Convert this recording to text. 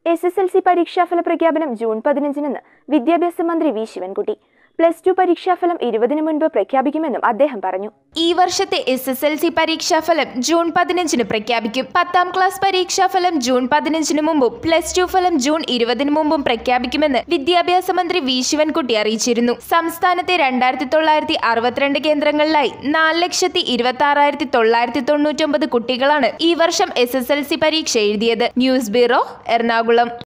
S S L C പരീക്ഷാഫല പ്രഖ്യാപനം June പതിനഞ്ചിനെന്ന് വിദ്യാഭ്യാസ മന്ത്രി വി ശിവൻകുട്ടി പ്ലസ് ടു പരീക്ഷാഫലം ഇരുപതിനു മുൻപ് പ്രഖ്യാപിക്കുമെന്നും അദ്ദേഹം പറഞ്ഞു ഈ വർഷത്തെ എസ് എസ് എൽ സി പരീക്ഷാഫലം ജൂൺ പതിനഞ്ചിന് പ്രഖ്യാപിക്കും പത്താം ക്ലാസ് പരീക്ഷാഫലം ജൂൺ പതിനഞ്ചിന് മുമ്പും പ്ലസ് ടു ഫലം ജൂൺ ഇരുപതിന് മുമ്പും പ്രഖ്യാപിക്കുമെന്ന് വിദ്യാഭ്യാസ മന്ത്രി വി ശിവൻകുട്ടി അറിയിച്ചിരുന്നു സംസ്ഥാനത്തെ രണ്ടായിരത്തി തൊള്ളായിരത്തി അറുപത്തിരണ്ട് കേന്ദ്രങ്ങളിലായി നാല് ലക്ഷത്തി ഇരുപത്തി ആറായിരത്തി തൊള്ളായിരത്തി തൊണ്ണൂറ്റൊമ്പത് കുട്ടികളാണ് ഈ വർഷം എസ് എസ് എൽ സി പരീക്ഷ എഴുതിയത് ന്യൂസ് ബ്യൂറോ എറണാകുളം